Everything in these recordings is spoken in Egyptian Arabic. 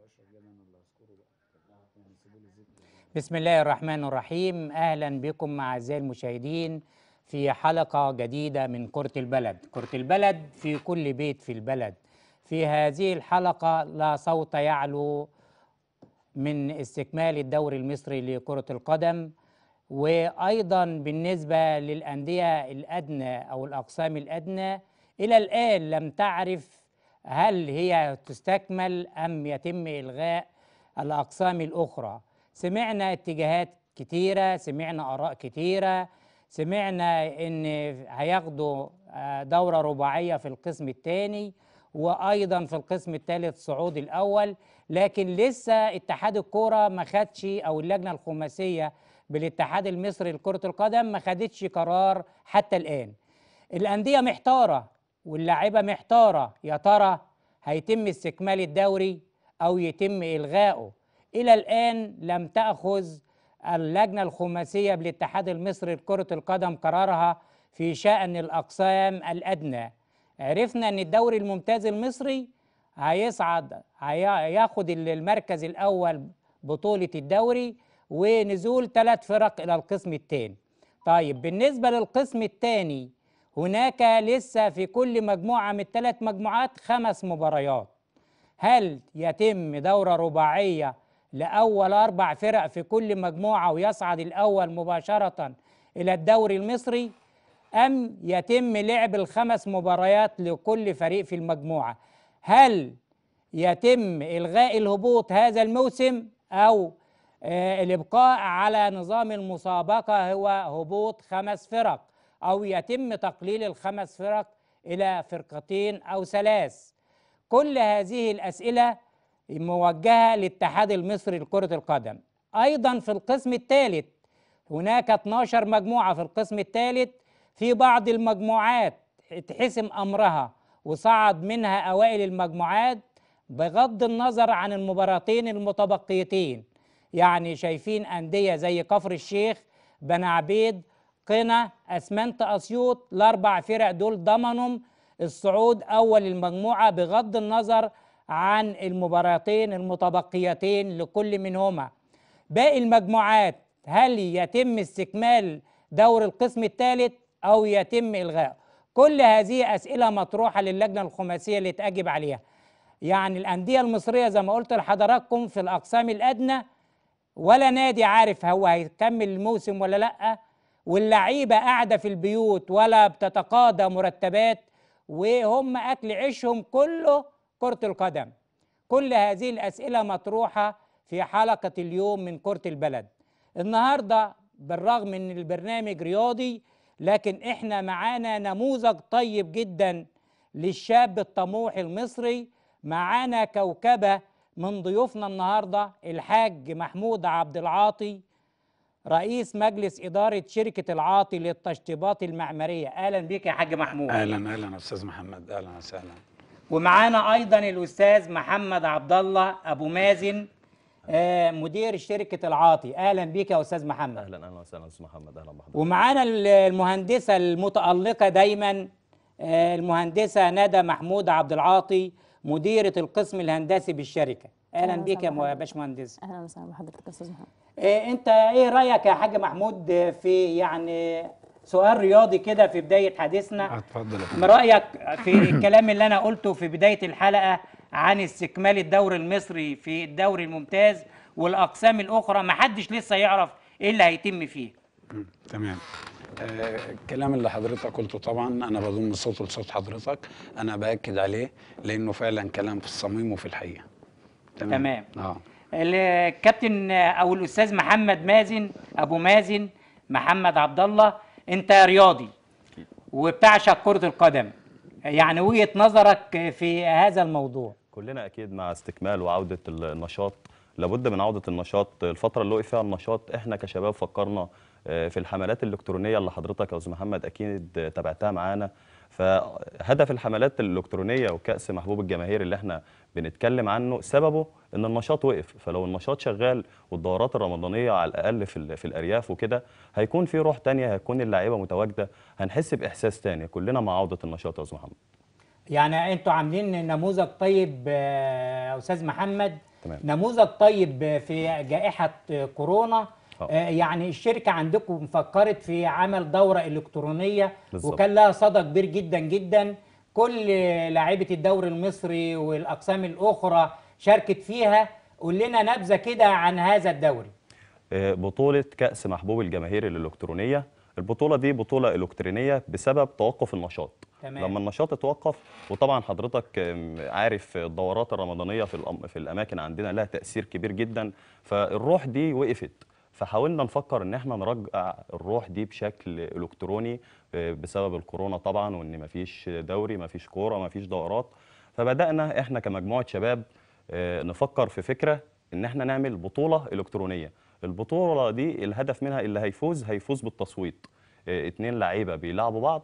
بسم الله الرحمن الرحيم اهلا بكم اعزائي المشاهدين في حلقه جديده من كره البلد كره البلد في كل بيت في البلد في هذه الحلقه لا صوت يعلو من استكمال الدوري المصري لكره القدم وايضا بالنسبه للانديه الادنى او الاقسام الادنى الى الان لم تعرف هل هي تستكمل ام يتم الغاء الاقسام الاخرى سمعنا اتجاهات كتيره سمعنا اراء كتيره سمعنا ان هياخدوا آه، دوره رباعيه في القسم الثاني وايضا في القسم الثالث صعود الاول لكن لسه اتحاد الكوره ما خدش او اللجنه الخماسيه بالاتحاد المصري لكره القدم ما خدتش قرار حتى الان الانديه محتاره واللاعيبه محتاره يا ترى هيتم استكمال الدوري او يتم الغائه الى الان لم تاخذ اللجنه الخماسيه بالاتحاد المصري لكره القدم قرارها في شان الاقسام الادنى عرفنا ان الدوري الممتاز المصري هيصعد هياخد المركز الاول بطوله الدوري ونزول ثلاث فرق الى القسم الثاني طيب بالنسبه للقسم الثاني هناك لسه في كل مجموعه من الثلاث مجموعات خمس مباريات هل يتم دوره رباعيه لاول اربع فرق في كل مجموعه ويصعد الاول مباشره الى الدوري المصري ام يتم لعب الخمس مباريات لكل فريق في المجموعه هل يتم الغاء الهبوط هذا الموسم او آه الابقاء على نظام المسابقه هو هبوط خمس فرق او يتم تقليل الخمس فرق الى فرقتين او ثلاث كل هذه الاسئله موجهه للاتحاد المصري لكره القدم ايضا في القسم الثالث هناك 12 مجموعه في القسم الثالث في بعض المجموعات اتحسم امرها وصعد منها اوائل المجموعات بغض النظر عن المباراتين المتبقيتين يعني شايفين انديه زي كفر الشيخ بني عبيد قنا اسمنت اسيوط الاربع فرق دول ضمنوا الصعود اول المجموعه بغض النظر عن المباراتين المتبقيتين لكل منهما باقي المجموعات هل يتم استكمال دور القسم الثالث او يتم الغاء كل هذه اسئله مطروحه للجنه الخماسيه اللي تجب عليها يعني الانديه المصريه زي ما قلت لحضراتكم في الاقسام الادنى ولا نادي عارف هو هيكمل الموسم ولا لا واللعيبه قاعده في البيوت ولا بتتقاضى مرتبات وهم اكل عيشهم كله كره القدم كل هذه الاسئله مطروحه في حلقه اليوم من كره البلد النهارده بالرغم ان البرنامج رياضي لكن احنا معانا نموذج طيب جدا للشاب الطموح المصري معانا كوكبه من ضيوفنا النهارده الحاج محمود عبد العاطي رئيس مجلس إدارة شركة العاطي للتشطيبات المعمارية أهلا بك يا حاج محمود اهلا اهلا استاذ محمد اهلا وسهلا ومعانا أيضا الأستاذ محمد عبد الله أبو مازن آه، مدير شركة العاطي أهلا بك يا أستاذ محمد اهلا اهلا وسهلا استاذ محمد اهلا بحضرتك ومعانا ال- المهندسة المتألقة دايما آه، المهندسة ندى محمود عبد العاطي مديرة القسم الهندسي بالشركة أهلا أهلا بك يا وسهلا مو- يا بحضرتك. باشمهندس اهلا وسهلا بحضرتك يا استاذ محمد آه، انت ايه رايك يا حاج محمود آه، في يعني سؤال رياضي كده في بدايه حديثنا اتفضل يا من رايك في الكلام اللي انا قلته في بدايه الحلقه عن استكمال الدوري المصري في الدوري الممتاز والاقسام الاخرى ما حدش لسه يعرف ايه اللي هيتم فيه مم، تمام آه، الكلام اللي حضرتك قلته طبعا انا بضم صوته لصوت حضرتك انا باكد عليه لانه فعلا كلام في الصميم وفي الحقيقه تمام. اه الكابتن آه، او الاستاذ محمد مازن ابو مازن محمد عبد الله انت رياضي وبتعشق كره القدم يعني وجهه نظرك في هذا الموضوع كلنا اكيد مع استكمال وعوده النشاط لابد من عوده النشاط الفتره اللي وقف فيها النشاط احنا كشباب فكرنا آه، في الحملات الالكترونيه اللي حضرتك يا استاذ محمد اكيد تابعتها معانا فهدف الحملات الالكترونيه وكاس محبوب الجماهير اللي احنا بنتكلم عنه سببه ان النشاط وقف فلو النشاط شغال والدورات الرمضانيه على الاقل في ال- في الارياف وكده هيكون في روح تانية هيكون اللعيبه متواجده هنحس باحساس تاني كلنا مع عوده النشاط يا استاذ محمد يعني انتوا عاملين نموذج طيب آه، يا استاذ محمد تمام. نموذج طيب في جائحه كورونا آه. آه، يعني الشركه عندكم فكرت في عمل دوره الكترونيه بالظبط. وكان لها صدى كبير جدا جدا كل لاعيبه الدوري المصري والاقسام الاخرى شاركت فيها قول لنا نبذه كده عن هذا الدوري آه، بطولة كأس محبوب الجماهير الإلكترونية البطولة دي بطولة إلكترونية بسبب توقف النشاط تمام. لما النشاط اتوقف وطبعا حضرتك آم، عارف الدورات الرمضانية في الأم- في الأماكن عندنا لها تأثير كبير جدا فالروح دي وقفت فحاولنا نفكر ان احنا نرجع الروح دي بشكل الكتروني آه، بسبب الكورونا طبعا وان مفيش دوري مفيش كوره مفيش دورات فبدانا احنا كمجموعه شباب آه، نفكر في فكره ان احنا نعمل بطوله الكترونيه البطوله دي الهدف منها اللي هيفوز هيفوز بالتصويت آه، اتنين لعيبه بيلعبوا بعض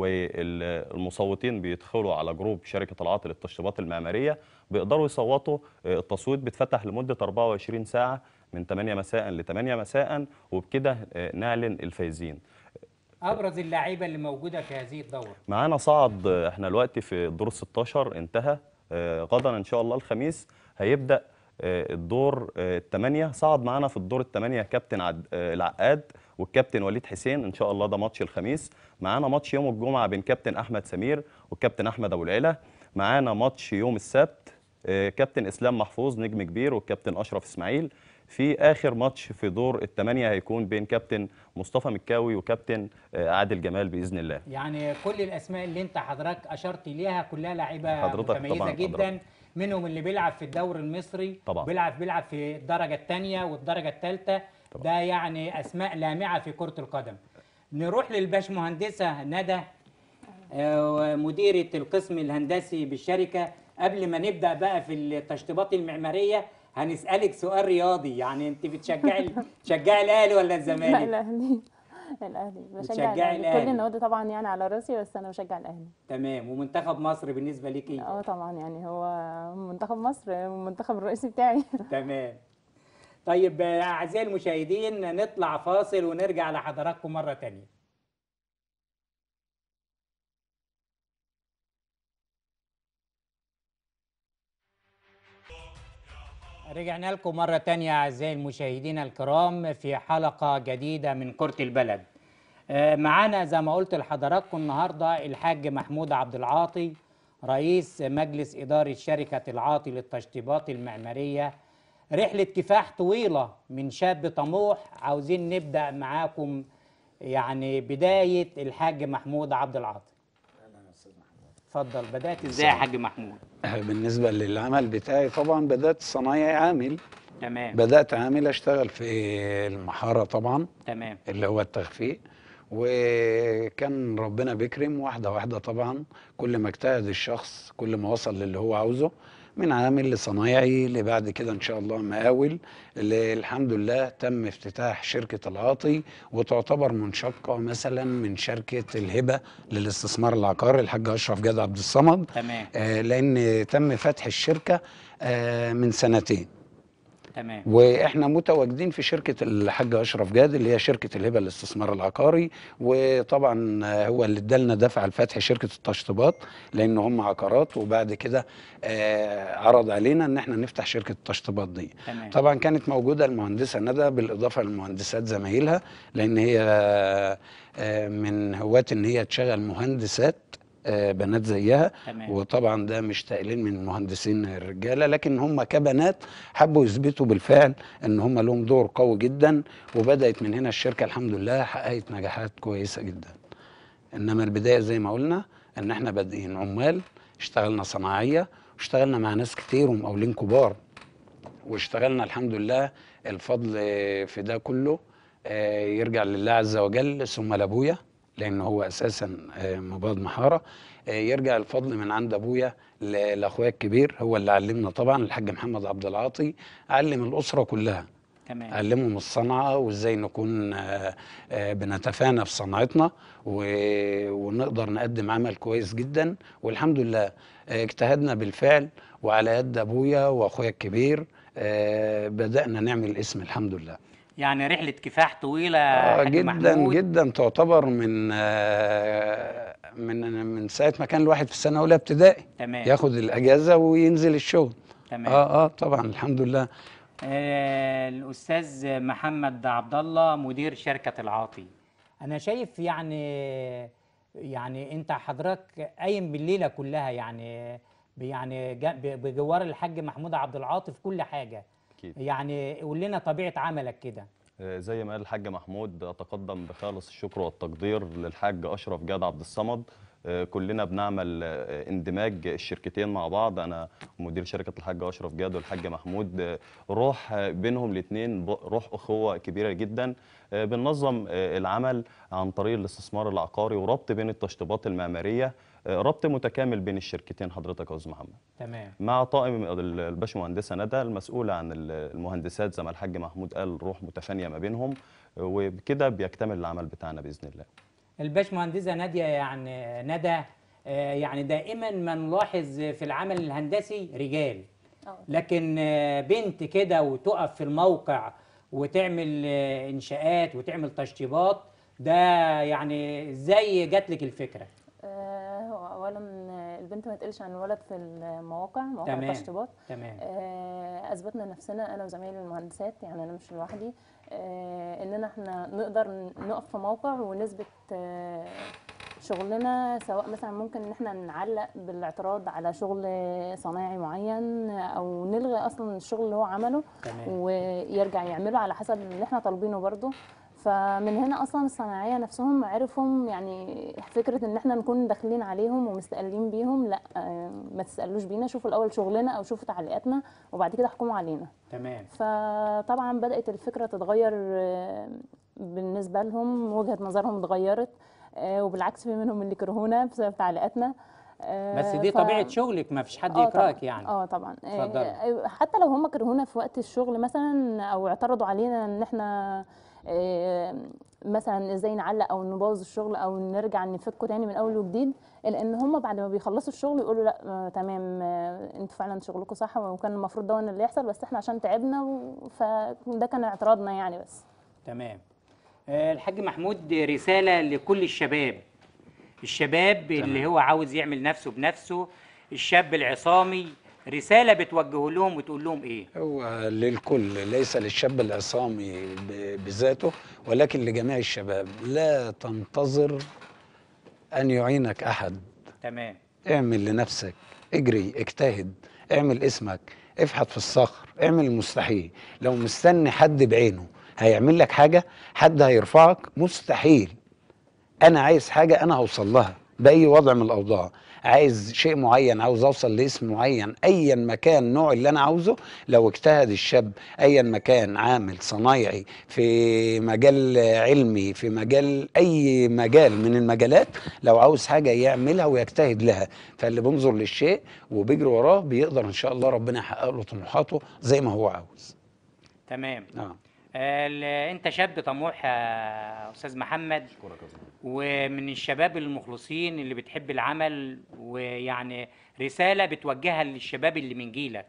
والمصوتين بيدخلوا على جروب شركه العاطل للتشطيبات المعماريه بيقدروا يصوتوا آه، التصويت بيتفتح لمده 24 ساعه من 8 مساء ل 8 مساء وبكده آه، نعلن الفايزين ابرز اللعيبه اللي موجوده في هذه الدوره معانا صعد آه، احنا دلوقتي في الدور 16 انتهى آه، غدا ان شاء الله الخميس هيبدا آه، الدور آه، الثمانية صعد معانا في الدور الثمانية كابتن عد... آه، العقاد والكابتن وليد حسين ان شاء الله ده ماتش الخميس معانا ماتش يوم الجمعة بين كابتن احمد سمير والكابتن احمد ابو العلا معانا ماتش يوم السبت آه، كابتن اسلام محفوظ نجم كبير والكابتن اشرف اسماعيل في اخر ماتش في دور الثمانية هيكون بين كابتن مصطفى مكاوي وكابتن آه، عادل جمال باذن الله يعني كل الاسماء اللي انت حضرتك اشرت ليها كلها لعيبه حضرتك متميزه طبعاً جدا حضرتك. منهم اللي بيلعب في الدوري المصري طبعاً. بيلعب بيلعب في الدرجه الثانيه والدرجه الثالثه طبعاً. ده يعني اسماء لامعه في كره القدم نروح للباشمهندسه ندى آه، مديره القسم الهندسي بالشركه قبل ما نبدا بقى في التشطيبات المعماريه هنسالك سؤال رياضي يعني انت بتشجعي بتشجعي الاهلي ولا لا الزمالك الاهلي الاهلي بتشجعي بشجع الاهلي الأهلي. كل النوادي طبعا يعني على راسي بس انا بشجع الاهلي تمام ومنتخب مصر بالنسبه ليك ايه اه طبعا يعني هو منتخب مصر المنتخب الرئيسي بتاعي تمام طيب آه، اعزائي المشاهدين نطلع فاصل ونرجع لحضراتكم مره تانية رجعنا لكم مرة تانية أعزائي المشاهدين الكرام في حلقة جديدة من كرة البلد آه، معانا زي ما قلت لحضراتكم النهاردة الحاج محمود عبد العاطي رئيس مجلس إدارة شركة العاطي للتشطيبات المعمارية رحلة كفاح طويلة من شاب طموح عاوزين نبدأ معاكم يعني بداية الحاج محمود عبد العاطي اتفضل بدأت ازاي يا حاج محمود بالنسبة للعمل بتاعي طبعا بدأت صنايعي عامل تمام بدأت عامل أشتغل في المحارة طبعا تمام اللي هو التخفيق وكان ربنا بيكرم واحدة واحدة طبعا كل ما اجتهد الشخص كل ما وصل للي هو عاوزه من عامل لصنايعي لبعد كده ان شاء الله مقاول اللي الحمد لله تم افتتاح شركة العاطي وتعتبر منشقة مثلا من شركة الهبة للاستثمار العقاري الحاج أشرف جاد عبد الصمد تمام آه، لأن تم فتح الشركة آه، من سنتين تمام واحنا متواجدين في شركه الحاج اشرف جاد اللي هي شركه الهبه للاستثمار العقاري وطبعا هو اللي ادالنا دفع لفتح شركه التشطيبات لان هم عقارات وبعد كده آه، عرض علينا ان احنا نفتح شركه التشطيبات دي تمام طبعا كانت موجوده المهندسه ندى بالاضافه للمهندسات زمايلها لان هي آه، من هواة ان هي تشغل مهندسات آه، بنات زيها تمام وطبعا ده مش تقليل من المهندسين الرجاله لكن هم كبنات حبوا يثبتوا بالفعل ان هم لهم دور قوي جدا وبدات من هنا الشركه الحمد لله حققت نجاحات كويسه جدا انما البدايه زي ما قلنا ان احنا بادئين عمال اشتغلنا صناعيه واشتغلنا مع ناس كتير ومقاولين كبار واشتغلنا الحمد لله الفضل في ده كله آه، يرجع لله عز وجل ثم لابويا لان هو اساسا آه، مباد محاره آه، يرجع الفضل من عند ابويا ل- لاخويا الكبير هو اللي علمنا طبعا الحاج محمد عبد العاطي علم الاسره كلها تمام علمهم الصنعه وازاي نكون آه، آه، بنتفانى في صنعتنا و- ونقدر نقدم عمل كويس جدا والحمد لله آه، اجتهدنا بالفعل وعلى يد ابويا واخويا الكبير آه، بدانا نعمل اسم الحمد لله يعني رحلة كفاح طويلة آه يا حاج جدا محمود جدا تعتبر من آه من من ساعه ما كان الواحد في السنه اولى ابتدائي تمام ياخد الاجازه وينزل الشغل تمام اه اه طبعا الحمد لله آه، الأستاذ محمد عبد الله مدير شركة العاطي أنا شايف يعني يعني أنت حضرتك قايم بالليلة كلها يعني يعني جا- ب- بجوار الحاج محمود عبد العاطي في كل حاجة اكيد يعني قول لنا طبيعة عملك كده آه، زي ما قال الحاج محمود اتقدم بخالص الشكر والتقدير للحاج اشرف جاد عبد الصمد آه، كلنا بنعمل آه، اندماج الشركتين مع بعض انا مدير شركه الحاج اشرف جاد والحاج محمود آه، روح آه، بينهم الاثنين روح اخوه كبيره جدا آه، بننظم آه، العمل عن طريق الاستثمار العقاري وربط بين التشطيبات المعماريه آه، ربط متكامل بين الشركتين حضرتك يا استاذ محمد تمام مع طاقم الباشمهندسه ندى المسؤوله عن المهندسات زي ما الحاج محمود قال روح متفانيه ما بينهم وبكده بيكتمل العمل بتاعنا باذن الله الباشمهندسة نادية يعني ندى آه، يعني دائما ما نلاحظ في العمل الهندسي رجال اه لكن آه، بنت كده وتقف في الموقع وتعمل آه، انشاءات وتعمل تشطيبات ده يعني ازاي جات لك الفكره آه، هو اولا آه، البنت ما تقلش عن الولد في المواقع مواقع تمام. التشطيبات تمام آه، اثبتنا نفسنا انا وزمايلي المهندسات يعني انا مش لوحدي آه، اننا احنا نقدر نقف في موقع ونثبت آه، شغلنا سواء مثلا ممكن ان احنا نعلق بالاعتراض على شغل صنايعي معين او نلغي اصلا الشغل اللي هو عمله تمام ويرجع يعمله على حسب اللي احنا طالبينه برضه فمن هنا اصلا الصناعيه نفسهم عرفهم يعني فكره ان احنا نكون داخلين عليهم ومستقلين بيهم لا آه، ما تسالوش بينا شوفوا الاول شغلنا او شوفوا تعليقاتنا وبعد كده احكموا علينا تمام فطبعا بدات الفكره تتغير آه، بالنسبه لهم وجهه نظرهم اتغيرت آه، وبالعكس في منهم اللي كرهونا بسبب تعليقاتنا آه، بس دي ف- طبيعه شغلك ما فيش حد آه يكرهك طبعاً. يعني اه طبعا آه، اتفضلي. آه، حتى لو هم كرهونا في وقت الشغل مثلا او اعترضوا علينا ان احنا آه، مثلا ازاي نعلق او نبوظ الشغل او نرجع نفكه تاني من اول وجديد لان هم بعد ما بيخلصوا الشغل يقولوا لا آه، تمام آه، انتوا فعلا شغلكم صح وكان المفروض ده اللي يحصل بس احنا عشان تعبنا و- فده كان اعتراضنا يعني بس تمام آه، الحاج محمود رساله لكل الشباب الشباب اللي هو عاوز يعمل نفسه بنفسه الشاب العصامي رساله بتوجه لهم وتقول لهم ايه هو للكل ليس للشاب العصامي ب- بذاته ولكن لجميع الشباب لا تنتظر أن يعينك أحد تمام اعمل لنفسك اجري اجتهد اعمل اسمك افحت في الصخر اعمل المستحيل لو مستني حد بعينه هيعمل لك حاجة حد هيرفعك مستحيل انا عايز حاجة انا هوصل لها بأي وضع من الأوضاع عايز شيء معين عاوز أوصل لاسم معين أيا مكان نوع اللي أنا عاوزه لو اجتهد الشاب أيا مكان عامل صنايعي في مجال علمي في مجال أي مجال من المجالات لو عاوز حاجة يعملها ويجتهد لها فاللي بينظر للشيء وبيجري وراه بيقدر إن شاء الله ربنا يحقق له طموحاته زي ما هو عاوز تمام آه. ال- انت شاب طموح يا استاذ محمد ومن الشباب المخلصين اللي بتحب العمل ويعني رساله بتوجهها للشباب اللي من جيلك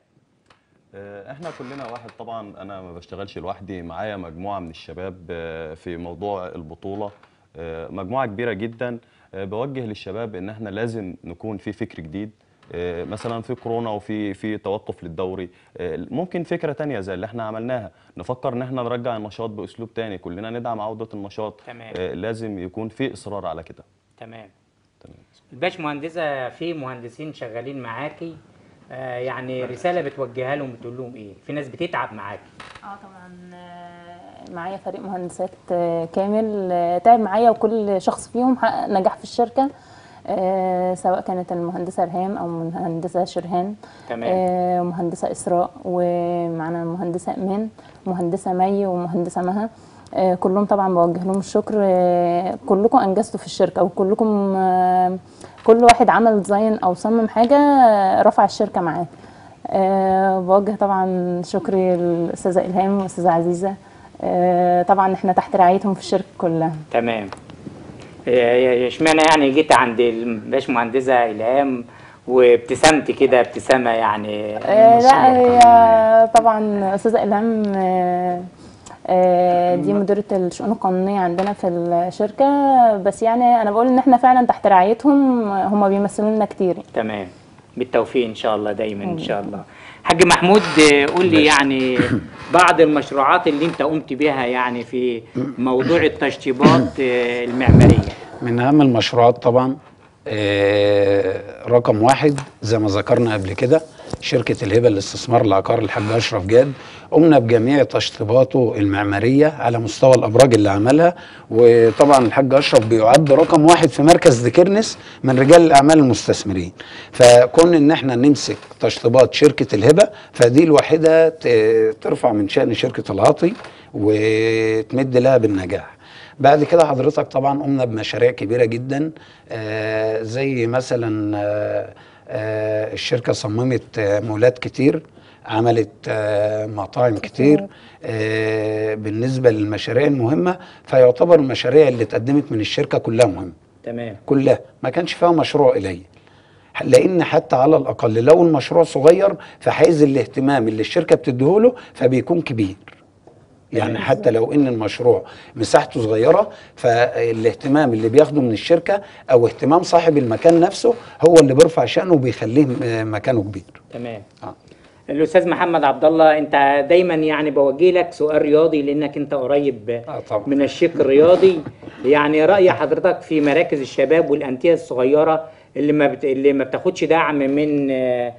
آه، احنا كلنا واحد طبعا انا ما بشتغلش لوحدي معايا مجموعه من الشباب آه، في موضوع البطوله آه، مجموعه كبيره جدا آه، بوجه للشباب ان احنا لازم نكون في فكر جديد آه، مثلا في كورونا وفي في توقف للدوري آه، ممكن فكره تانية زي اللي احنا عملناها نفكر ان احنا نرجع النشاط باسلوب تاني كلنا ندعم عوده النشاط تمام. آه، لازم يكون في اصرار على كده تمام تمام الباش مهندسه في مهندسين شغالين معاكي آه يعني رساله بتوجهها لهم بتقول لهم ايه في ناس بتتعب معاكي اه طبعا آه، معايا فريق مهندسات آه، كامل آه، تعب معايا وكل شخص فيهم حقق نجاح في الشركه آه، سواء كانت المهندسه رهام او المهندسه شرهان تمام. آه، مهندسه اسراء ومعانا المهندسه ايمان مهندسه مي ومهندسه مها آه، كلهم طبعا بوجه لهم الشكر آه، كلكم انجزتوا في الشركه وكلكم آه، كل واحد عمل ديزاين او صمم حاجه آه، رفع الشركه معاه أه بوجه طبعا شكري للاستاذه الهام والاستاذه عزيزه أه طبعا احنا تحت رعايتهم في الشركه كلها تمام آه، اشمعنى يعني جيت عند الباش مهندسه الهام وابتسمت كده ابتسامه يعني أه لا هي طبعا استاذه الهام أه آه، دي مديرة الشؤون القانونية عندنا في الشركة بس يعني أنا بقول إن إحنا فعلا تحت رعايتهم هم بيمثلوا لنا كتير تمام بالتوفيق ان شاء الله دايما ان شاء الله حاج محمود آه، قول لي يعني بعض المشروعات اللي انت قمت بها يعني في موضوع التشطيبات آه، المعماريه من اهم المشروعات طبعا آه، رقم واحد زي ما ذكرنا قبل كده شركة الهبة للاستثمار العقاري الحاج أشرف جاد قمنا بجميع تشطيباته المعمارية على مستوى الأبراج اللي عملها وطبعا الحاج أشرف بيعد رقم واحد في مركز ذكرنس من رجال الأعمال المستثمرين فكون إن احنا نمسك تشطيبات شركة الهبة فدي الوحيدة ت- ترفع من شأن شركة العاطي وتمد لها بالنجاح بعد كده حضرتك طبعا قمنا بمشاريع كبيره جدا آه زي مثلا آه آه الشركه صممت آه مولات كتير عملت آه مطاعم كتير آه بالنسبه للمشاريع المهمه فيعتبر المشاريع اللي اتقدمت من الشركه كلها مهمه تمام كلها ما كانش فيها مشروع قليل لان حتى على الاقل لو المشروع صغير فحيز الاهتمام اللي الشركه بتديهوله فبيكون كبير يعني حتى لو ان المشروع مساحته صغيره فالاهتمام اللي بياخده من الشركه او اهتمام صاحب المكان نفسه هو اللي بيرفع شأنه وبيخليه م- مكانه كبير تمام آه. الاستاذ محمد عبد الله انت دايما يعني بوجه لك سؤال رياضي لانك انت قريب آه طبعا. من الشق الرياضي يعني راي حضرتك في مراكز الشباب والانديه الصغيره اللي ما بت... اللي ما بتاخدش دعم من آه،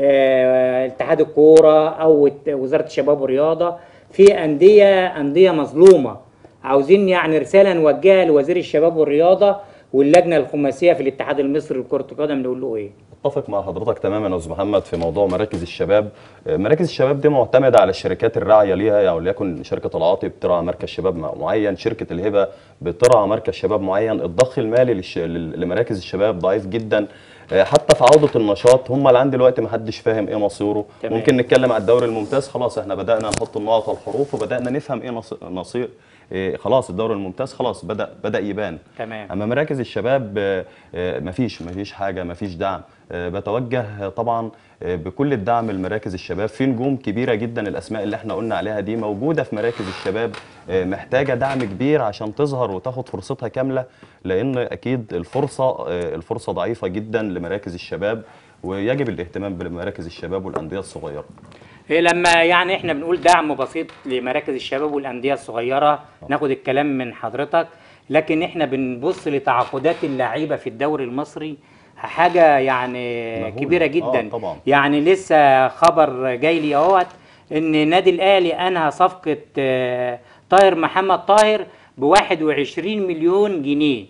آه، اتحاد الكوره او الت- وزاره الشباب والرياضه في انديه انديه مظلومه عاوزين يعني رساله نوجهها لوزير الشباب والرياضه واللجنه الخماسيه في الاتحاد المصري لكره القدم نقول له ايه اتفق مع حضرتك تماما يا استاذ محمد في موضوع مراكز الشباب آه، مراكز الشباب دي معتمده على الشركات الراعيه ليها يعني وليكن شركه العاطي بترعى مركز شباب م- معين شركه الهبه بترعى مركز شباب معين الضخ المالي للش... لل- لمراكز الشباب ضعيف جدا آه، حتى في عوده النشاط هم لعند دلوقتي ما حدش فاهم ايه مصيره تمام. ممكن نتكلم على الدوري الممتاز خلاص احنا بدانا نحط النقط والحروف وبدانا نفهم ايه نص- نصير إيه خلاص الدوري الممتاز خلاص بدا بدا يبان تمام. اما مراكز الشباب آه، آه، مفيش مفيش حاجه مفيش دعم آه، بتوجه طبعا آه، بكل الدعم لمراكز الشباب في نجوم كبيره جدا الاسماء اللي احنا قلنا عليها دي موجوده في مراكز الشباب آه، محتاجه دعم كبير عشان تظهر وتاخد فرصتها كامله لان اكيد الفرصه آه، الفرصه ضعيفه جدا لمراكز الشباب ويجب الاهتمام بمراكز الشباب والانديه الصغيره إيه لما يعني احنا بنقول دعم بسيط لمراكز الشباب والانديه الصغيره ناخد الكلام من حضرتك لكن احنا بنبص لتعاقدات اللعيبه في الدوري المصري حاجه يعني مهولة. كبيره جدا آه، طبعا. يعني لسه خبر جاي لي اهوت ان النادي الاهلي انهى صفقه آه، طاهر محمد طاهر ب 21 مليون جنيه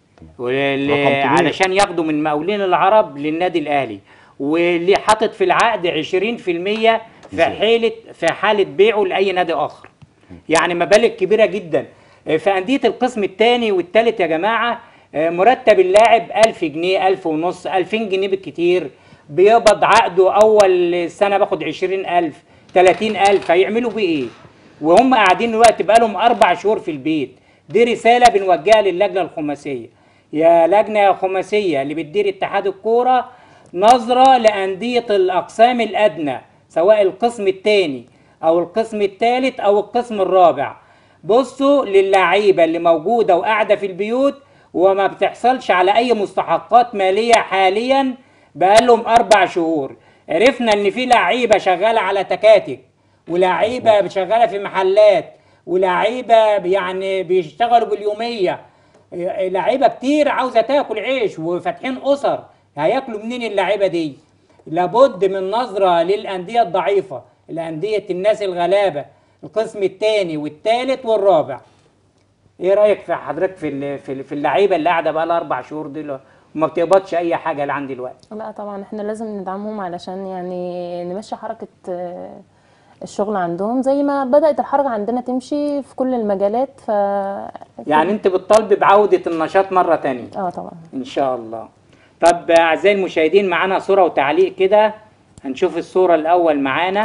ول- رقم كبير. علشان ياخدوا من مقاولين العرب للنادي الاهلي واللي حاطط في العقد 20% في حاله في حاله بيعه لاي نادي اخر يعني مبالغ كبيره جدا في انديه القسم الثاني والثالث يا جماعه آه، مرتب اللاعب 1000 جنيه 1000 ونص 2000 جنيه بالكتير بيقبض عقده اول سنه باخد 20000 30000 هيعملوا بيه ايه وهم قاعدين دلوقتي بقالهم اربع شهور في البيت دي رساله بنوجهها للجنه الخماسيه يا لجنه خماسيه اللي بتدير اتحاد الكوره نظره لانديه الاقسام الادنى سواء القسم الثاني او القسم الثالث او القسم الرابع بصوا للعيبه اللي موجوده وقاعده في البيوت وما بتحصلش على اي مستحقات ماليه حاليا بقالهم اربع شهور عرفنا ان في لعيبه شغاله على تكاتك ولاعيبه شغاله في محلات ولاعيبه يعني بيشتغلوا باليوميه لعيبه كتير عاوزه تاكل عيش وفاتحين اسر هياكلوا منين اللعيبه دي لابد من نظره للانديه الضعيفه الانديه الناس الغلابه القسم الثاني والثالث والرابع ايه رايك في حضرتك في ال- في ال- في اللعيبه اللي قاعده بقى لها اربع شهور دي وما بتقبضش اي حاجه لعند دلوقتي لا طبعا احنا لازم ندعمهم علشان يعني نمشي حركة آه، الشغل عندهم زي ما بدأت الحركة عندنا تمشي في كل المجالات ف يعني انت بتطالب بعوده النشاط مره تانية اه طبعا ان شاء الله طب اعزائي المشاهدين معانا صوره وتعليق كده هنشوف الصوره الاول معانا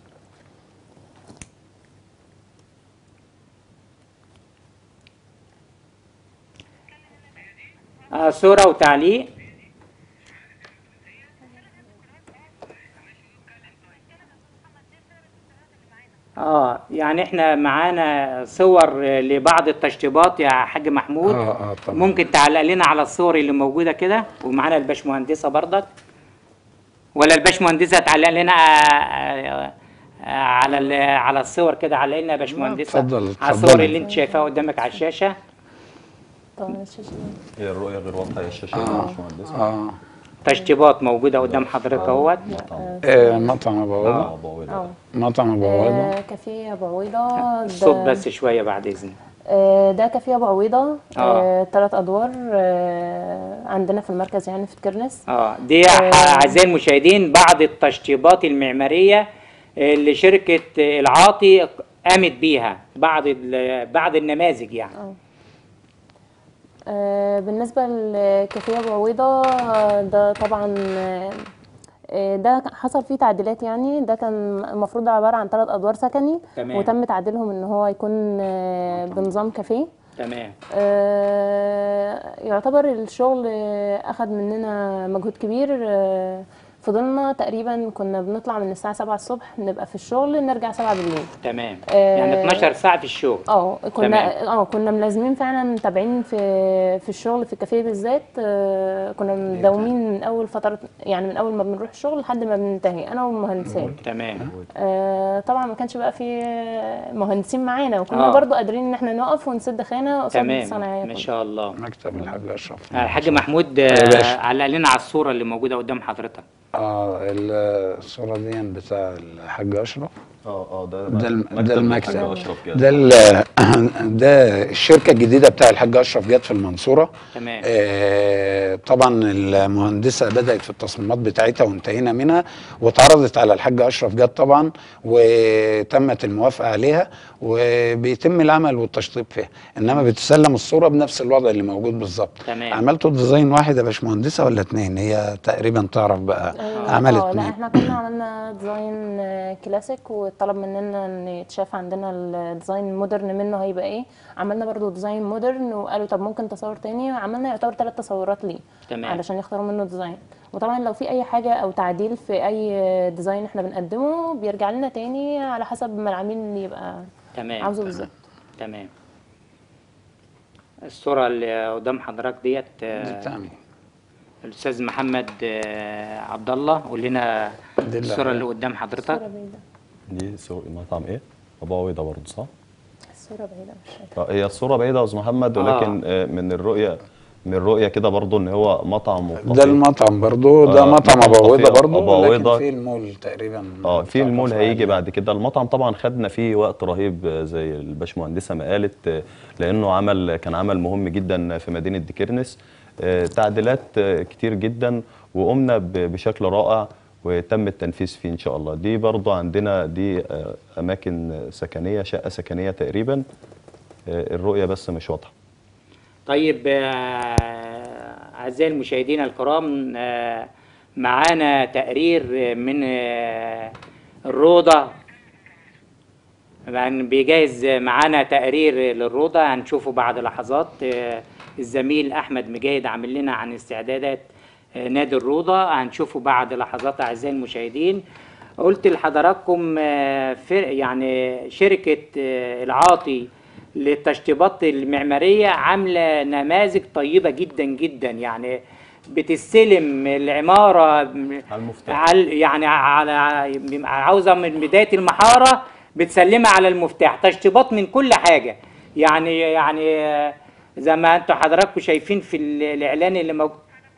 آه صوره وتعليق اه يعني احنا معانا صور لبعض التشطيبات يا حاج محمود اه اه طبعا ممكن تعلق لنا على الصور اللي موجوده كده ومعانا الباشمهندسه برضك ولا الباشمهندسه تعلق لنا آه، آه، على ال- على الصور كده علق لنا يا باشمهندسه اتفضل، على الصور اتفضلي. اللي انت شايفاها قدامك على الشاشه طبعا الشاشه هي الرؤيه غير واضحه يا الشاشه يا باشمهندس اه تشطيبات موجوده قدام حضرتك اهوت آه، مطعم ابو عويضه اه بوابه اه مطعم ابو عويضه آه، كافيه ابو عويضه الصوت ده- بس شويه بعد اذنك آه، ده كافيه ابو عويضه آه. ثلاث ادوار آه، عندنا في المركز يعني في تكرنس اه دي ح- اعزائي المشاهدين بعض التشطيبات المعماريه اللي شركه العاطي قامت بيها بعض ال- بعض النماذج يعني آه، بالنسبة لكافيه أبو عويضة آه، ده طبعا آه، آه، ده حصل فيه تعديلات يعني ده كان المفروض عبارة عن ثلاث أدوار سكني تمام. وتم تعديلهم إن هو يكون آه، بنظام كافيه تمام آه، يعتبر الشغل آه، أخد مننا مجهود كبير آه، فضلنا تقريبا كنا بنطلع من الساعة 7 الصبح نبقى في الشغل نرجع 7 بالليل تمام آه، يعني 12 ساعه في الشغل اه كنا تمام. اه كنا ملازمين فعلا متابعين في في الشغل في الكافيه بالذات آه كنا مداومين من اول فتره يعني من اول ما بنروح الشغل لحد ما بننتهي انا والمهندسات تمام آه طبعا ما كانش بقى في مهندسين معانا وكنا آه. برضو قادرين ان احنا نقف ونسد خانه قصاد تمام الصناعيه ما كلها. شاء الله مكتب الحاج اشرف الحاج محمود آه، يا باشا. علق لنا على الصوره اللي موجوده قدام حضرتك اه الصوره دي بتاع الحاج اشرف اه اه ده ده الم- مكتب ده الحاج المكتب اشرف جاد. ده ال- ده الشركه الجديده بتاع الحاج اشرف جت في المنصوره تمام. آه طبعا المهندسه بدات في التصميمات بتاعتها وانتهينا منها واتعرضت على الحاج اشرف جد طبعا وتمت الموافقه عليها وبيتم العمل والتشطيب فيها انما بتسلم الصوره بنفس الوضع اللي موجود بالظبط تمام. عملتوا ديزاين واحد يا باشمهندسه ولا اتنين هي تقريبا تعرف بقى آه، عملت اه لا اتنين احنا كنا عملنا ديزاين آه، كلاسيك وطلب مننا ان يتشاف عندنا الديزاين المودرن منه هيبقى ايه عملنا برضو ديزاين مودرن وقالوا طب ممكن تصور تاني عملنا يعتبر ثلاث تصورات ليه تمام. علشان يختاروا منه ديزاين وطبعا لو في اي حاجه او تعديل في اي ديزاين احنا بنقدمه بيرجع لنا تاني على حسب ما العميل اللي يبقى تمام عاوزه بالظبط تمام الصوره اللي قدام حضرتك ديت آه، بتاعمل. الاستاذ محمد آه، عبد الله قول لنا دي اللي الصوره عليها. اللي قدام حضرتك الصوره بعيده دي سوق مطعم ايه؟ ابو عويضه برضه صح؟ الصوره بعيده مش فاكره آه، هي الصوره بعيده يا استاذ محمد ولكن آه، من الرؤيه من الرؤيه كده برضه ان هو مطعم ده وكافيه. المطعم برضو ده آه، مطعم مطعم ابو عويضه كافيه برضو أبو عويضة. لكن في المول تقريبا اه في بتاع المول كفر هيجي علي. بعد كده المطعم طبعا خدنا فيه وقت رهيب آه، زي الباشمهندسه ما قالت آه، لانه عمل كان عمل مهم جدا في مدينه ديكيرنس آه، تعديلات آه، كتير جدا وقمنا ب- بشكل رائع وتم التنفيذ فيه ان شاء الله دي برضو عندنا دي آه، اماكن سكنيه شقه سكنيه تقريبا آه، الرؤيه بس مش واضحه طيب آه، أعزائي المشاهدين الكرام آه، معانا تقرير من آه، الروضة يعني بيجهز معانا تقرير للروضة هنشوفه بعد لحظات آه، الزميل أحمد مجاهد عامل لنا عن استعدادات آه، نادي الروضة هنشوفه بعد لحظات أعزائي المشاهدين قلت لحضراتكم آه، في يعني شركة آه، العاطي للتشطيبات المعمارية عاملة نماذج طيبة جدا جدا يعني بتستلم العمارة على المفتاح. على يعني على عاوزة من بداية المحارة بتسلمها على المفتاح تشطيبات من كل حاجة يعني يعني آه، زي ما انتوا حضراتكم شايفين في ال- الإعلان اللي موجود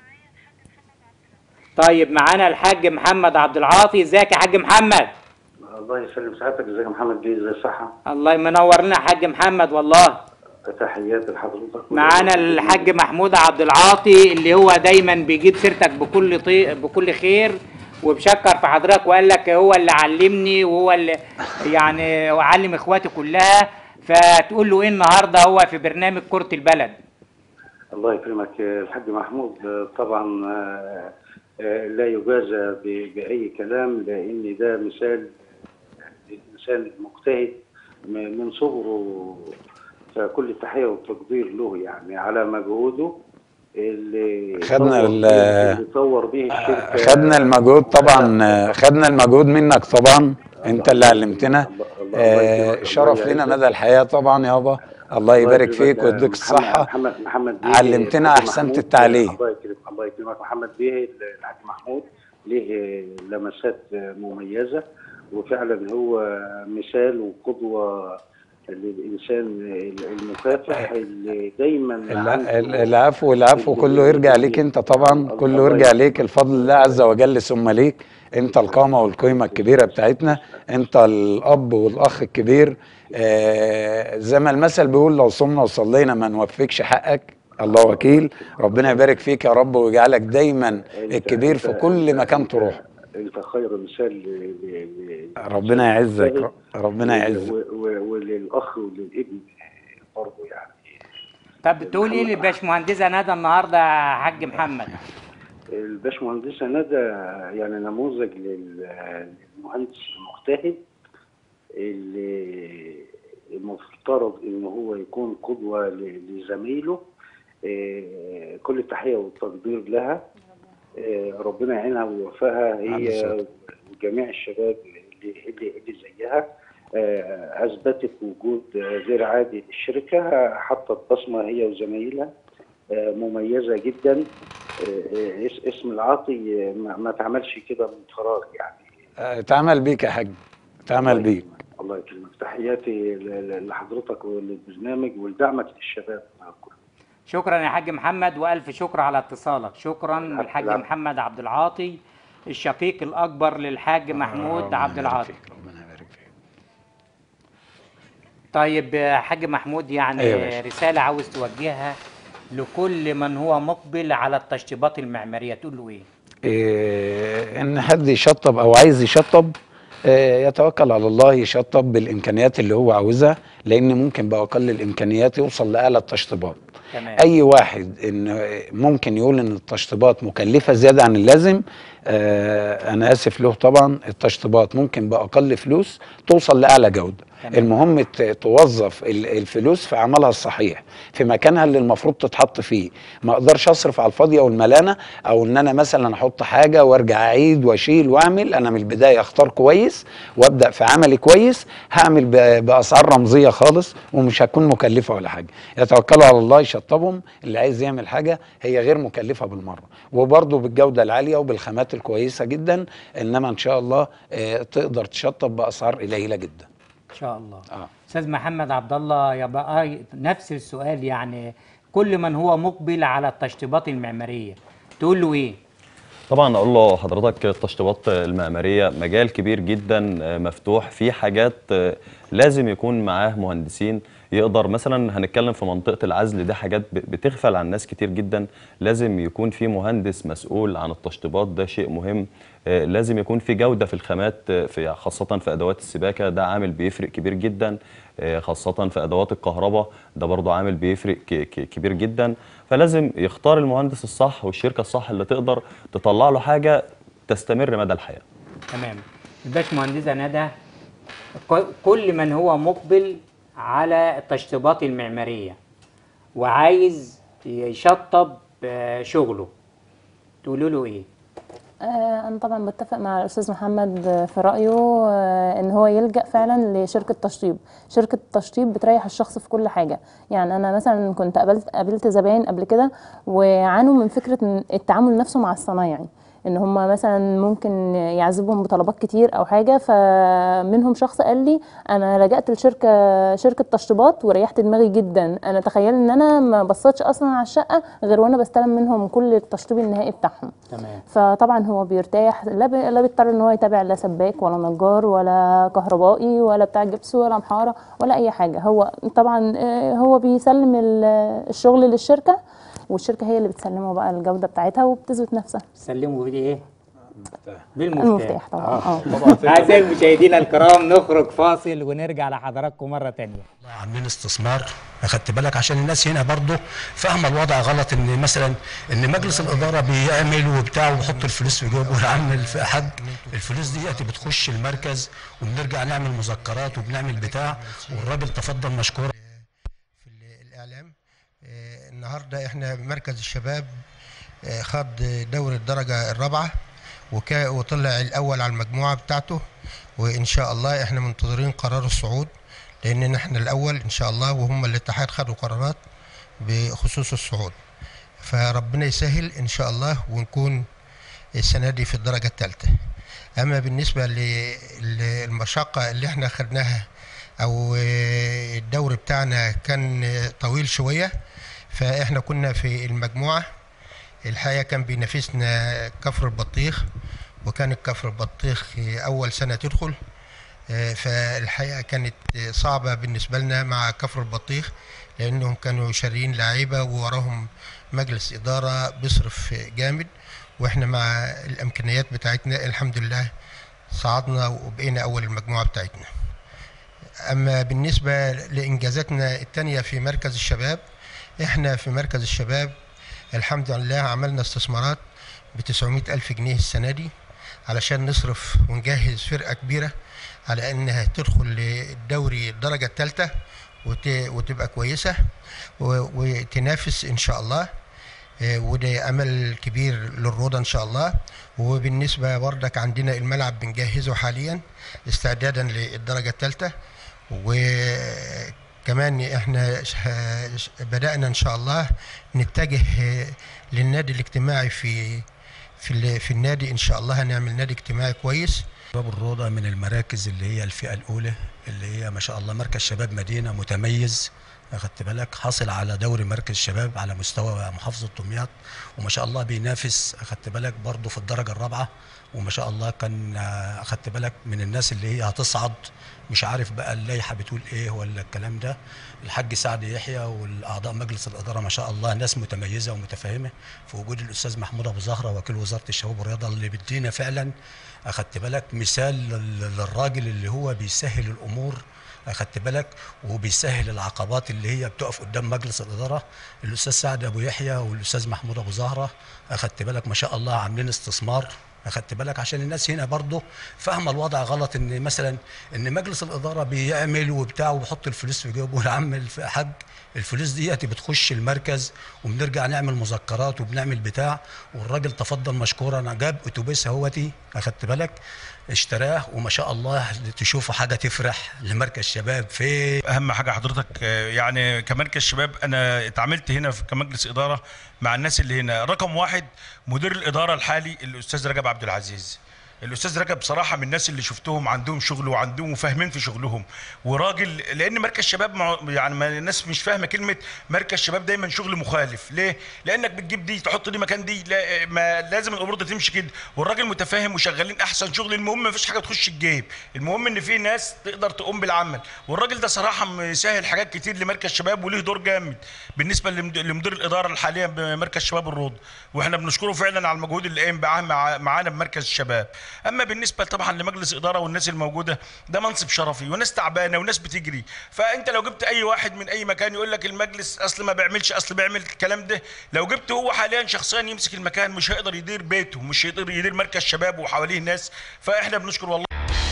طيب معانا الحاج محمد عبد العاطي ازيك يا حاج محمد الله يسلم سعادتك ازيك يا محمد بيه ازي الصحة الله منور لنا يا حاج محمد والله تحياتي لحضرتك معانا الحاج محمود عبد العاطي اللي هو دايما بيجيب سيرتك بكل طي... بكل خير وبشكر في حضرتك وقال لك هو اللي علمني وهو اللي يعني وعلم اخواتي كلها فتقول له ايه النهارده هو في برنامج كرة البلد الله يكرمك الحاج محمود طبعا آه، آه، لا يجازى ب- بأي كلام لأن ده مثال إنسان مجتهد م- من صغره فكل التحية والتقدير له يعني على مجهوده اللي خدنا طور ال- بيه- اللي طور به الشركة خدنا المجهود طبعا خدنا المجهود منك طبعا انت اللي علمتنا الله- الله آه يكرمك، الله شرف لنا يعزك. مدى الحياه طبعا يابا الله يبارك فيك يكرمك. ويديك محمد- الصحه محمد محمد بيه علمتنا الحاج أحسنت محمود، التعليم. الله يكرمك الله يكرمك محمد بيه الحاج محمود ليه لمسات مميزه وفعلا هو مثال وقدوه للانسان المكافح اللي دايما الع- عنده- ال- العفو العفو كله يرجع ليك انت طبعا كله يرجع ليك الفضل الله عز وجل ثم ليك انت القامه والقيمه الكبيره بتاعتنا انت الاب والاخ الكبير آه زي ما المثل بيقول لو صمنا وصلينا ما نوفيكش حقك الله وكيل ربنا يبارك فيك يا رب ويجعلك دايما الكبير في كل مكان تروح انت خير مثال ل- ل- ل- ربنا يعزك ربنا يعزك و- و- وللاخ وللابن برضه يعني طب تقول ايه للباشمهندسه ندى النهارده يا حاج محمد الباشمهندسة ندى يعني نموذج لل- للمهندس المجتهد اللي المفترض ان هو يكون قدوة ل- لزميله آه، كل التحية والتقدير لها آه، ربنا يعينها ويوفقها هي وجميع الشباب اللي اللي, اللي زيها آه، اثبتت وجود آه، غير عادي للشركه حطت بصمه هي وزمايلها آه، مميزه جدا آه، آه، اس- اسم العاطي آه، ما ما اتعملش كده من فراغ يعني آه، اتعمل بيك يا حاج اتعمل بيك الله يكرمك تحياتي ل- ل- لحضرتك وللبرنامج ولدعمك للشباب كله شكرا يا حاج محمد والف شكر على اتصالك شكرا للحاج العفو. محمد عبد العاطي الشقيق الاكبر للحاج محمود ربنا عبد يبارك العاطي فيك، ربنا يبارك فيك طيب يا حاج محمود يعني أيوة يا باشا. رساله عاوز توجهها لكل من هو مقبل على التشطيبات المعماريه تقول له ايه إيه، ان حد يشطب او عايز يشطب إيه، يتوكل على الله يشطب بالامكانيات اللي هو عاوزها لان ممكن باقل الامكانيات يوصل لاعلى التشطيبات تمام اي واحد ان ممكن يقول ان التشطيبات مكلفه زياده عن اللازم آه انا اسف له طبعا التشطيبات ممكن باقل فلوس توصل لاعلى جوده تمام. المهم ت- توظف ال- الفلوس في عملها الصحيح في مكانها اللي المفروض تتحط فيه ما اقدرش اصرف على الفاضيه والملانه او ان انا مثلا احط حاجه وارجع اعيد واشيل واعمل انا من البدايه اختار كويس وابدا في عملي كويس هعمل ب- باسعار رمزيه خالص ومش هتكون مكلفه ولا حاجه يتوكلوا على الله يشطبهم اللي عايز يعمل حاجه هي غير مكلفه بالمره وبرضه بالجوده العاليه وبالخامات الكويسه جدا انما ان شاء الله آه، تقدر تشطب باسعار قليله جدا ان شاء الله اه استاذ محمد عبد الله يبقى نفس السؤال يعني كل من هو مقبل على التشطيبات المعماريه تقول له ايه طبعا اقول له حضرتك التشطيبات المعماريه مجال كبير جدا آه، مفتوح في حاجات آه، لازم يكون معاه مهندسين يقدر مثلا هنتكلم في منطقه العزل دي حاجات ب- بتغفل عن ناس كتير جدا لازم يكون في مهندس مسؤول عن التشطيبات ده شيء مهم آه، لازم يكون في جوده في الخامات آه، في خاصه في ادوات السباكه ده عامل بيفرق كبير جدا آه، خاصه في ادوات الكهرباء ده برضه عامل بيفرق ك- ك- كبير جدا فلازم يختار المهندس الصح والشركه الصح اللي تقدر تطلع له حاجه تستمر مدى الحياه تمام الباشمهندسه ندى ك- كل من هو مقبل على التشطيبات المعماريه وعايز يشطب آه، شغله تقولوا له ايه آه، أنا طبعا بتفق مع الأستاذ محمد آه، في رأيه آه، إن هو يلجأ فعلا لشركة تشطيب، شركة التشطيب بتريح الشخص في كل حاجة، يعني أنا مثلا كنت قابلت قابلت زباين قبل كده وعانوا من فكرة إن التعامل نفسه مع الصنايعي، إن هم مثلا ممكن يعذبهم بطلبات كتير أو حاجة فمنهم شخص قال لي أنا لجأت لشركة شركة تشطيبات وريحت دماغي جدا، أنا تخيل إن أنا ما بصيتش أصلا على الشقة غير وأنا بستلم منهم كل التشطيب النهائي بتاعهم. تمام فطبعا هو بيرتاح لا بي- لا بيضطر ان هو يتابع لا سباك ولا نجار ولا كهربائي ولا بتاع جبس ولا محاره ولا اي حاجه هو طبعا آه، هو بيسلم ال- الشغل للشركه والشركه هي اللي بتسلمه بقى الجوده بتاعتها وبتثبت نفسها سلموا بدي ايه بالمفتاح المفتاح طبعا اه اعزائي المشاهدين الكرام نخرج فاصل ونرجع لحضراتكم مره تانية عاملين استثمار اخدت بالك عشان الناس هنا برضو فاهمه الوضع غلط ان مثلا ان مجلس الاداره بيعمل وبتاع ويحط الفلوس في جيبه يا عم الف- حاج الفلوس دي بتخش المركز وبنرجع نعمل مذكرات وبنعمل بتاع والراجل تفضل مشكور في ال- الاعلام آه، النهارده احنا بمركز الشباب آه، خد دوري الدرجه الرابعه وكا وطلع الاول على المجموعه بتاعته وان شاء الله احنا منتظرين قرار الصعود لان احنا الاول ان شاء الله وهم الاتحاد خدوا قرارات بخصوص الصعود فربنا يسهل ان شاء الله ونكون السنه دي في الدرجه الثالثه اما بالنسبه ل- للمشقه اللي احنا خدناها او الدوري بتاعنا كان طويل شويه فاحنا كنا في المجموعه الحقيقه كان بينافسنا كفر البطيخ وكان كفر البطيخ اول سنه تدخل آه، فالحقيقه كانت صعبه بالنسبه لنا مع كفر البطيخ لانهم كانوا شاريين لعيبه ووراهم مجلس اداره بيصرف جامد واحنا مع الامكانيات بتاعتنا الحمد لله صعدنا وبقينا اول المجموعه بتاعتنا اما بالنسبه لانجازاتنا التانية في مركز الشباب احنا في مركز الشباب الحمد لله عملنا استثمارات ب 900 ألف جنيه السنة دي علشان نصرف ونجهز فرقة كبيرة على إنها تدخل للدوري الدرجة الثالثة وت- وتبقى كويسة و- وتنافس إن شاء الله آه، وده أمل كبير للروضة إن شاء الله وبالنسبة بردك عندنا الملعب بنجهزه حاليا استعدادا للدرجة الثالثة وكمان احنا ش- ش- بدأنا ان شاء الله نتجه آه، للنادي الاجتماعي في في ال- في النادي ان شاء الله هنعمل نادي اجتماعي كويس باب الروضة من المراكز اللي هي الفئة الأولى اللي هي ما شاء الله مركز شباب مدينة متميز أخدت بالك حاصل على دوري مركز شباب على مستوى محافظة دمياط وما شاء الله بينافس أخدت بالك برضه في الدرجة الرابعة وما شاء الله كان آه، أخدت بالك من الناس اللي هي هتصعد مش عارف بقى اللائحة بتقول إيه ولا الكلام ده الحاج سعد يحيى والأعضاء مجلس الإدارة ما شاء الله ناس متميزة ومتفاهمة في وجود الأستاذ محمود أبو زهرة وكيل وزارة الشباب والرياضة اللي بيدينا فعلا اخدت بالك مثال لل- للراجل اللي هو بيسهل الامور اخدت بالك وبيسهل العقبات اللي هي بتقف قدام مجلس الاداره الاستاذ سعد ابو يحيى والاستاذ محمود ابو زهره اخدت بالك ما شاء الله عاملين استثمار اخدت بالك عشان الناس هنا برضه فاهمه الوضع غلط ان مثلا ان مجلس الاداره بيعمل وبتاع وبيحط الفلوس في جيبه يا عم الف- حاج الفلوس ديت بتخش المركز وبنرجع نعمل مذكرات وبنعمل بتاع والراجل تفضل مشكورا انا جاب اتوبيس اهوتي اخدت بالك اشتراه وما شاء الله تشوفوا حاجه تفرح لمركز شباب في اهم حاجه حضرتك آه، يعني كمركز شباب انا اتعاملت هنا في- كمجلس اداره مع الناس اللي هنا رقم واحد مدير الاداره الحالي الاستاذ رجب عبد العزيز الاستاذ رجب بصراحه من الناس اللي شفتهم عندهم شغل وعندهم وفاهمين في شغلهم وراجل لان مركز شباب مع- يعني ما الناس مش فاهمه كلمه مركز شباب دايما شغل مخالف ليه لانك بتجيب دي تحط دي مكان دي لا ما لازم الامور دي تمشي كده والراجل متفاهم وشغالين احسن شغل المهم ما فيش حاجه تخش الجيب المهم ان في ناس تقدر تقوم بالعمل والراجل ده صراحه مسهل حاجات كتير لمركز شباب وليه دور جامد بالنسبه لمد- لمدير الاداره الحاليه بمركز شباب الروض واحنا بنشكره فعلا على المجهود اللي قايم معاه مع- معانا بمركز الشباب اما بالنسبه طبعا لمجلس اداره والناس الموجوده ده منصب شرفي وناس تعبانه وناس بتجري فانت لو جبت اي واحد من اي مكان يقول لك المجلس اصل ما بيعملش اصل بيعمل الكلام ده لو جبت هو حاليا شخصيا يمسك المكان مش هيقدر يدير بيته مش هيقدر يدير مركز شباب وحواليه ناس فاحنا بنشكر والله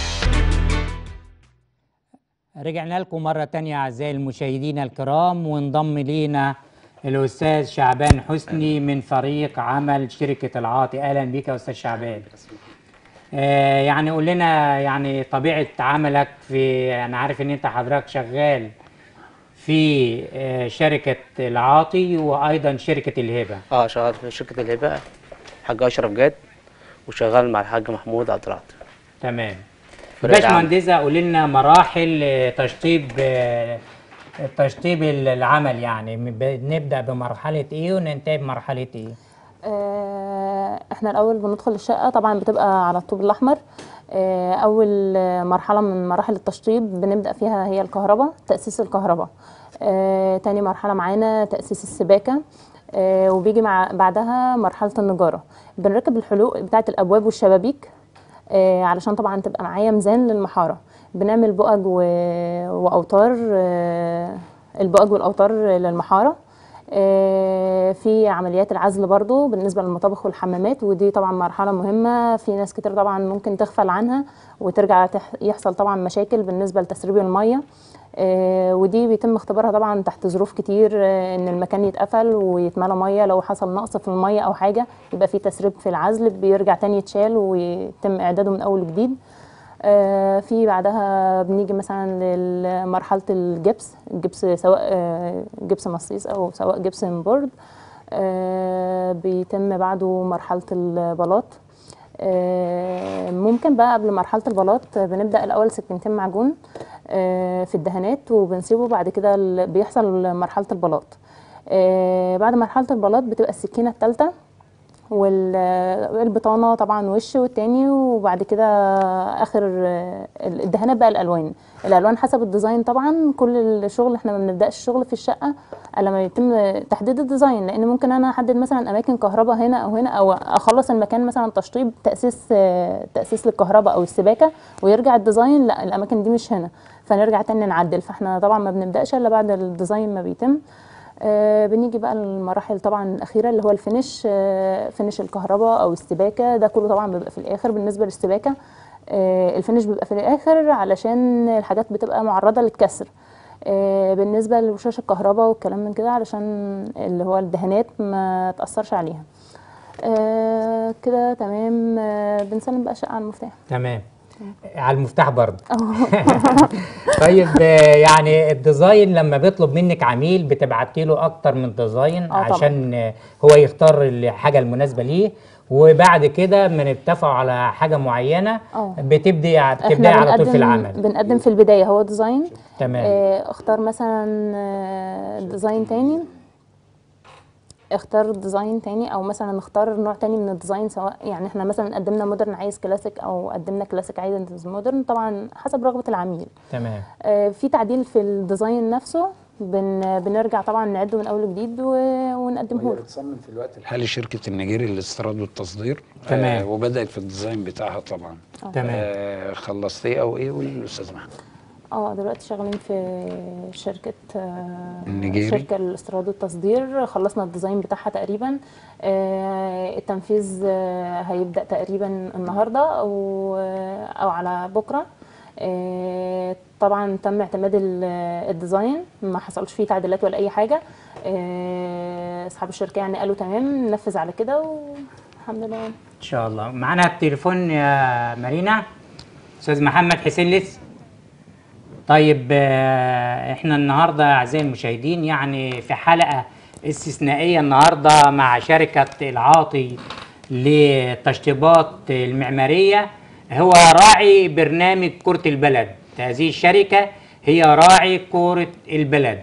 رجعنا لكم مرة تانية أعزائي المشاهدين الكرام وانضم لينا الأستاذ شعبان حسني من فريق عمل شركة العاطي أهلا بك يا أستاذ شعبان آه يعني قول لنا يعني طبيعة عملك في أنا عارف إن أنت حضرتك شغال في آه شركة العاطي وأيضا شركة الهبة اه شغال في شركة الهبة حاج أشرف جاد وشغال مع الحاج محمود عبد العاطي تمام فريق العمل. باشمهندسة قول لنا مراحل آه، تشطيب آه، تشطيب العمل يعني نبدأ بمرحلة إيه وننتهي بمرحلة إيه؟ آه، احنا الاول بندخل الشقه طبعا بتبقى على الطوب الاحمر آه، اول آه، مرحله من مراحل التشطيب بنبدا فيها هي الكهرباء تاسيس الكهرباء آه، تاني مرحله معانا تاسيس السباكه آه، وبيجي مع بعدها مرحله النجاره بنركب الحلوق بتاعه الابواب والشبابيك آه، علشان طبعا تبقى معايا ميزان للمحاره بنعمل بؤج و- واوتار آه، البؤج والاوتار للمحاره آه، في عمليات العزل برضو بالنسبة للمطابخ والحمامات ودي طبعا مرحلة مهمة في ناس كتير طبعا ممكن تغفل عنها وترجع تح- يحصل طبعا مشاكل بالنسبة لتسريب المية آه، ودي بيتم اختبارها طبعا تحت ظروف كتير آه، ان المكان يتقفل ويتملى ميه لو حصل نقص في الميه او حاجه يبقى في تسريب في العزل بيرجع تاني يتشال ويتم اعداده من اول وجديد آه، في بعدها بنيجي مثلا لمرحلة الجبس الجبس سواء آه، جبس مصيص أو سواء جبس بورد آه، بيتم بعده مرحلة البلاط آه، ممكن بقى قبل مرحلة البلاط بنبدأ الأول سكينتين معجون آه، في الدهانات وبنسيبه بعد كده ال- بيحصل مرحلة البلاط آه، بعد مرحلة البلاط بتبقى السكينة التالتة والبطانه طبعا وش والتاني وبعد كده اخر آه، الدهانات بقى الالوان الالوان حسب الديزاين طبعا كل الشغل احنا ما بنبداش الشغل في الشقه الا لما يتم تحديد الديزاين لان ممكن انا احدد مثلا اماكن كهرباء هنا او هنا او اخلص المكان مثلا تشطيب تاسيس آه، تاسيس للكهرباء او السباكه ويرجع الديزاين لا الاماكن دي مش هنا فنرجع تاني نعدل فاحنا طبعا ما بنبداش الا بعد الديزاين ما بيتم آه، بنيجي بقى المراحل طبعا الاخيره اللي هو الفينش آه، فينش الكهرباء او السباكه ده كله طبعا بيبقى في الاخر بالنسبه للسباكه آه، الفينش بيبقى في الاخر علشان الحاجات بتبقى معرضه للكسر آه، بالنسبه لوشاش الكهرباء والكلام من كده علشان اللي هو الدهانات ما تاثرش عليها آه، كده تمام آه، بنسلم بقى الشقه على المفتاح تمام على المفتاح برضه طيب آه، يعني الديزاين لما بيطلب منك عميل بتبعتي له اكتر من ديزاين آه، طبعاً. عشان آه، هو يختار الحاجه المناسبه ليه وبعد كده من اتفقوا على حاجه معينه اه بتبدي احنا بتبداي على طول في بنقدم العمل بنقدم في البدايه هو ديزاين تمام آه، اختار مثلا آه، ديزاين تاني اختار ديزاين تاني او مثلا اختار نوع تاني من الديزاين سواء يعني احنا مثلا قدمنا مودرن عايز كلاسيك او قدمنا كلاسيك عايز مودرن طبعا حسب رغبه العميل تمام آه، في تعديل في الديزاين نفسه بن بنرجع طبعا نعده من اول وجديد و- ونقدمه هي له بتصمم في الوقت الحالي شركه النيجيري للاستيراد والتصدير تمام. آه وبدات في الديزاين بتاعها طبعا تمام آه خلصتيه او ايه والاستاذ محمد اه دلوقتي شغالين في شركة آه، النيجيري. شركة الاستيراد والتصدير خلصنا الديزاين بتاعها تقريبا آه، التنفيذ آه، هيبدأ تقريبا النهاردة أو أو على بكرة آه، طبعا تم اعتماد ال- الديزاين ما حصلش فيه تعديلات ولا أي حاجة آه، أصحاب الشركة يعني قالوا تمام ننفذ على كده والحمد لله ان شاء الله معانا التليفون يا مارينا استاذ محمد حسين لسه طيب آه، احنا النهارده اعزائي المشاهدين يعني في حلقه استثنائيه النهارده مع شركه العاطي للتشطيبات المعماريه هو راعي برنامج كره البلد هذه الشركه هي راعي كره البلد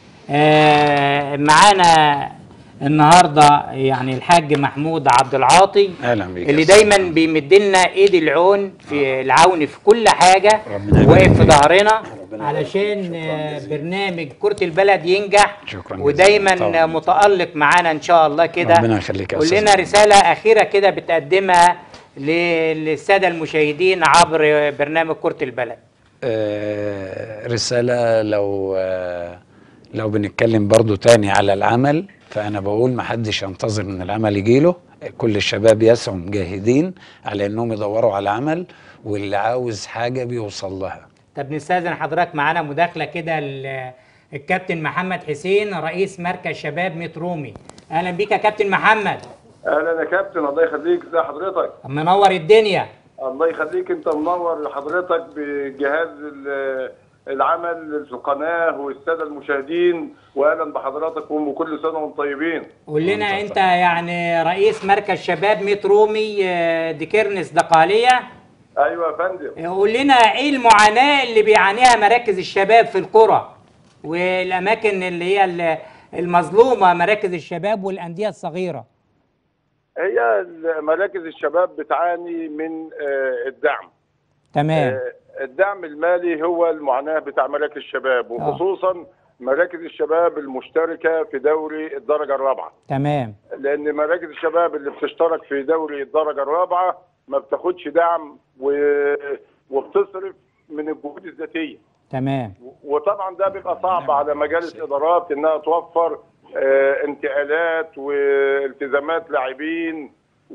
آه، معانا النهارده يعني الحاج محمود عبد العاطي اهلا بيك اللي يا أستاذ دايما محمد. بيمد لنا ايد العون في العون في كل حاجه ربنا يبارك واقف في فيك. ظهرنا ربنا علشان يبارك فيك. شكراً آه، جزيلاً. برنامج كره البلد ينجح شكراً جزيلاً. ودايما طبعاً. متالق معانا ان شاء الله كده ربنا يخليك يا قول أستاذ لنا محمد. رساله اخيره كده بتقدمها ل- للساده المشاهدين عبر برنامج كره البلد آه، رسالة لو آه، لو بنتكلم برضو تاني على العمل فأنا بقول محدش ينتظر من العمل يجيله كل الشباب يسعوا مجاهدين على أنهم يدوروا على عمل واللي عاوز حاجة بيوصل لها طب نستاذن حضرتك معانا مداخله كده ال- الكابتن محمد حسين رئيس مركز شباب مترومي اهلا بيك يا كابتن محمد اهلا يا كابتن الله يخليك ازي حضرتك منور الدنيا الله يخليك انت منور حضرتك بجهاز ال- العمل في القناه والساده المشاهدين واهلا بحضرتك وكل سنه وانتم طيبين قول لنا انت يعني رئيس مركز شباب مترومي آه، ديكيرنس دقاليه ايوه يا فندم قول لنا ايه المعاناه اللي بيعانيها مراكز الشباب في القرى والاماكن اللي هي ال- المظلومه مراكز الشباب والانديه الصغيره هي مراكز الشباب بتعاني من آه، الدعم تمام آه، الدعم المالي هو المعاناه بتاع مراكز الشباب وخصوصا مراكز الشباب المشتركه في دوري الدرجه الرابعه تمام لان مراكز الشباب اللي بتشترك في دوري الدرجه الرابعه ما بتاخدش دعم و... وبتصرف من الجهود الذاتيه تمام وطبعا ده بيبقى صعب على مجالس ادارات انها توفر آه، انتقالات والتزامات لاعبين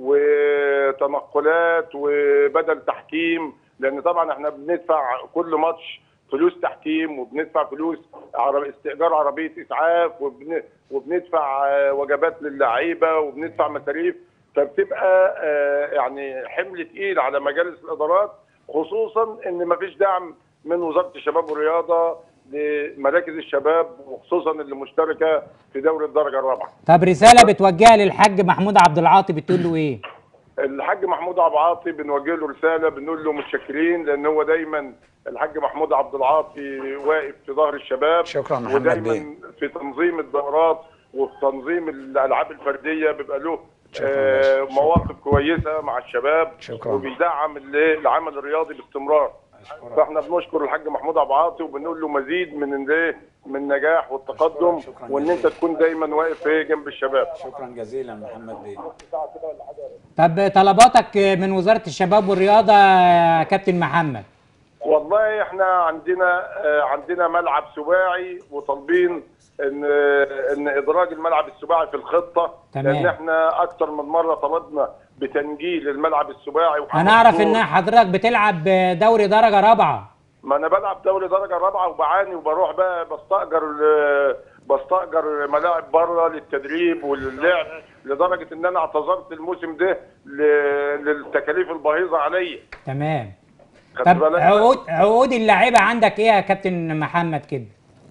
وتنقلات وبدل تحكيم لان طبعا احنا بندفع كل ماتش فلوس تحكيم وبندفع فلوس عرب استئجار عربيه اسعاف وبن... وبندفع آه، وجبات للعيبه وبندفع مصاريف فبتبقى آه، يعني حمل تقيل على مجالس الادارات خصوصا ان مفيش دعم من وزاره الشباب والرياضه لمراكز الشباب وخصوصا اللي مشتركه في دوري الدرجه الرابعه. طب رساله بتوجهها للحاج محمود عبد العاطي بتقول له ايه الحاج محمود عبد العاطي بنوجه له رساله بنقول له متشكرين لان هو دايما الحاج محمود عبد العاطي واقف في ظهر الشباب شكراً محمد بيه. ودايما في تنظيم الدورات وفي تنظيم الالعاب الفرديه بيبقى له شكراً آه باشا. مواقف كويسه مع الشباب شكراً. وبيدعم ال- العمل الرياضي باستمرار فاحنا بنشكر الحاج محمود عبد العاطي وبنقول له مزيد من الايه من النجاح والتقدم شكراً وان انت تكون دايما واقف ايه جنب الشباب شكرا جزيلا محمد بيه طب طلباتك من وزاره الشباب والرياضه يا كابتن محمد والله احنا عندنا آه، عندنا ملعب سباعي وطالبين ان آه، ان ادراج الملعب السباعي في الخطه تمام. لان احنا اكتر من مره طلبنا بتنجيل الملعب السباعي وحمد انا اعرف صور. ان حضرتك بتلعب دوري درجه رابعه ما انا بلعب دوري درجه رابعه وبعاني وبروح بقى بستاجر آه، بستاجر ملاعب بره للتدريب وللعب لدرجه ان انا اعتذرت الموسم ده ل- للتكاليف الباهظه عليا تمام خدت طب بالك؟ عقود عقود اللعيبه عندك ايه يا كابتن محمد كده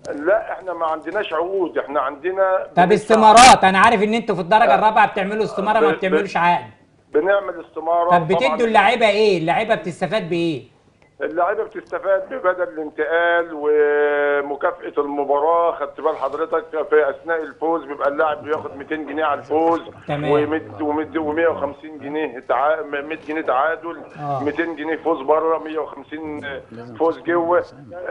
لا احنا ما عندناش عقود احنا عندنا طب بندفع- استمارات انا عارف ان انتوا في الدرجه آه. الرابعه بتعملوا استماره ما ب- ب- بتعملوش عقد بنعمل استماره طب طبعاً بتدوا اللعيبه ايه اللعيبه بتستفاد بايه اللعيبه بتستفاد ببدل الانتقال ومكافاه المباراه خدت بال حضرتك في اثناء الفوز بيبقى اللاعب بياخد 200 جنيه على الفوز تمام. و150 جنيه تع... 100 جنيه تعادل آه. 200 جنيه فوز بره 150 فوز جوه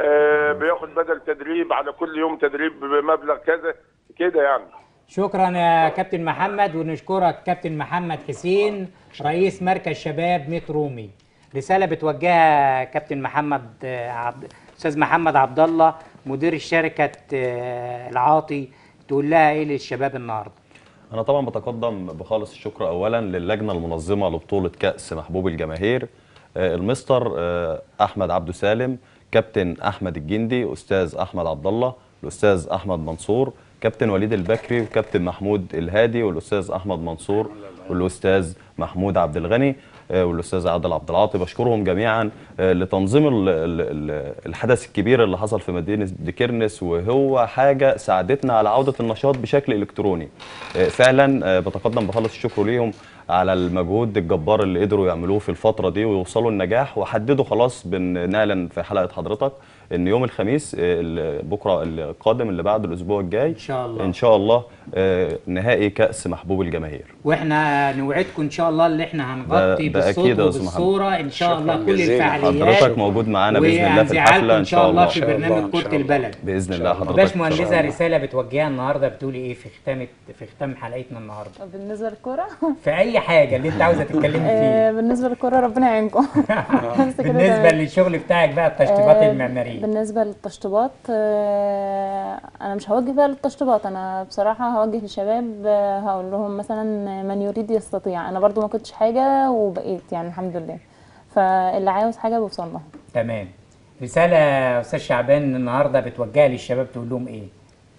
آه بياخد بدل تدريب على كل يوم تدريب بمبلغ كذا كده يعني شكرا يا كابتن محمد ونشكرك كابتن محمد حسين رئيس مركز شباب ميت رومي رساله بتوجهها كابتن محمد آه، عبد استاذ محمد عبد الله مدير شركه آه، العاطي تقول لها ايه للشباب النهارده أنا طبعا بتقدم بخالص الشكر أولا للجنة المنظمة لبطولة كأس محبوب الجماهير آه، المستر آه، أحمد عبده سالم كابتن أحمد الجندي أستاذ أحمد عبد الله الأستاذ أحمد منصور كابتن وليد البكري وكابتن محمود الهادي والأستاذ أحمد منصور والأستاذ محمود عبد الغني آه، والأستاذ عادل عبد العاطي بشكرهم جميعا آه، لتنظيم ال- ال- ال- الحدث الكبير اللي حصل في مدينة ديكيرنس وهو حاجة ساعدتنا على عودة النشاط بشكل إلكتروني آه، فعلا آه، بتقدم بخلص الشكر ليهم على المجهود الجبار اللي قدروا يعملوه في الفترة دي ويوصلوا النجاح وحددوا خلاص بنعلن في حلقة حضرتك ان يوم الخميس آه، ال- بكرة القادم اللي بعد الاسبوع الجاي ان شاء الله ان شاء الله آه، نهائي كأس محبوب الجماهير واحنا نوعدكم ان شاء الله اللي احنا هنغطي ده بالصوت أكيد يا أستاذ محمد. وبالصوره ان شاء شكراً الله كل جزيلاً. الفعاليات حضرتك موجود معانا باذن الله في وهنذيعها لكم الحفله ان شاء الله في إن شاء الله، برنامج إن شاء كره الله. البلد باذن الله حضرتك باشمهندسه تشرفنا. رساله بتوجهها النهارده بتقولي ايه في ختام في ختام حلقتنا النهارده بالنسبه للكوره في اي حاجه اللي انت عاوزه تتكلمي آه، فيه بالنسبه للكوره ربنا يعينكم بس كده بالنسبه تمام. للشغل بتاعك بقى التشطيبات آه، المعماريه بالنسبه للتشطيبات آه، انا مش هوجه بقى للتشطيبات انا بصراحه هوجه للشباب آه، هقول لهم مثلا من يريد يستطيع انا برضو ما كنتش حاجه وبقيت يعني الحمد لله فاللي عاوز حاجه بيوصل لها تمام رساله يا استاذ شعبان النهارده بتوجهها للشباب تقول لهم ايه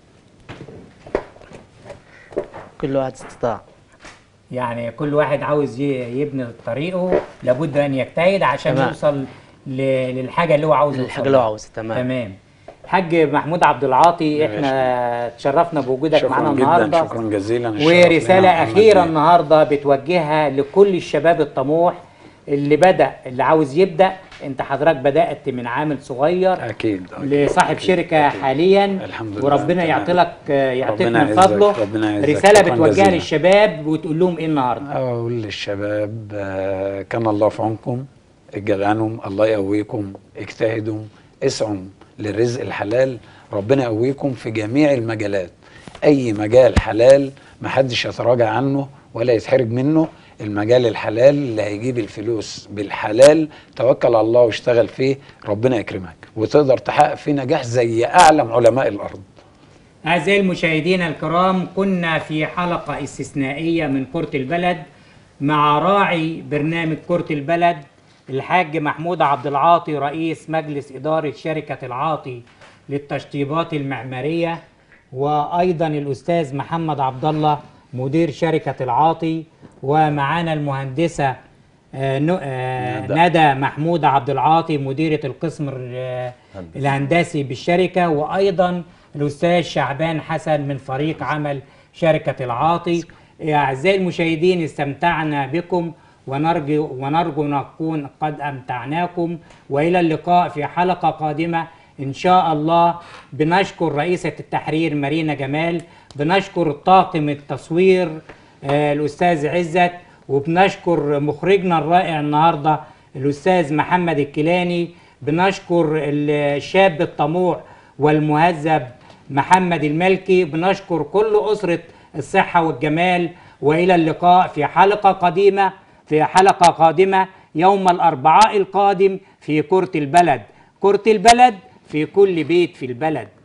كل واحد استطاع يعني كل واحد عاوز ي- يبني طريقه لابد ان يجتهد عشان تمام. يوصل ل- للحاجه اللي هو عاوز الحاجه يوصل اللي هو لها. عاوزها تمام تمام حاج محمود عبد العاطي احنا اتشرفنا بوجودك معانا شكرا جدا النهارده شكرا جزيلا الشرف ورسالة لنا محمد أخيرة بيه. النهاردة بتوجهها لكل الشباب الطموح اللي بدأ اللي عاوز يبدأ أنت حضرتك بدأت من عامل صغير اكيد لصاحب شركة حاليا الحمد لله. وربنا تمام. يعطي لك يعطيك ربنا من يعزك، فضله ربنا يعزك. رسالة شكراً بتوجهها جزيلاً. للشباب وتقول لهم إيه النهاردة اقول للشباب آه، كان الله في عونكم اجدعنوا الله يقويكم اجتهدوا اسعوا للرزق الحلال ربنا يقويكم في جميع المجالات اي مجال حلال محدش يتراجع عنه ولا يتحرج منه المجال الحلال اللي هيجيب الفلوس بالحلال توكل على الله واشتغل فيه ربنا يكرمك وتقدر تحقق فيه نجاح زي اعلم علماء الارض أعزائي المشاهدين الكرام كنا في حلقة استثنائية من كرة البلد مع راعي برنامج كرة البلد الحاج محمود عبد العاطي رئيس مجلس إدارة شركة العاطي للتشطيبات المعمارية وأيضا الأستاذ محمد عبد الله مدير شركة العاطي ومعانا المهندسة آه، نو- آه، ندى. ندى محمود عبد العاطي مديرة القسم ال- الهندسي بالشركة وأيضا الأستاذ شعبان حسن من فريق عمل شركة العاطي يا أعزائي المشاهدين استمتعنا بكم ونرجو ونرجو نكون قد أمتعناكم وإلى اللقاء في حلقة قادمة إن شاء الله بنشكر رئيسة التحرير مارينا جمال بنشكر طاقم التصوير آه، الأستاذ عزت وبنشكر مخرجنا الرائع النهارده الأستاذ محمد الكيلاني بنشكر الشاب الطموح والمهذب محمد الملكي بنشكر كل أسرة الصحة والجمال وإلى اللقاء في حلقة قديمة في حلقة قادمة يوم الأربعاء القادم في كرة البلد كرة البلد في كل بيت في البلد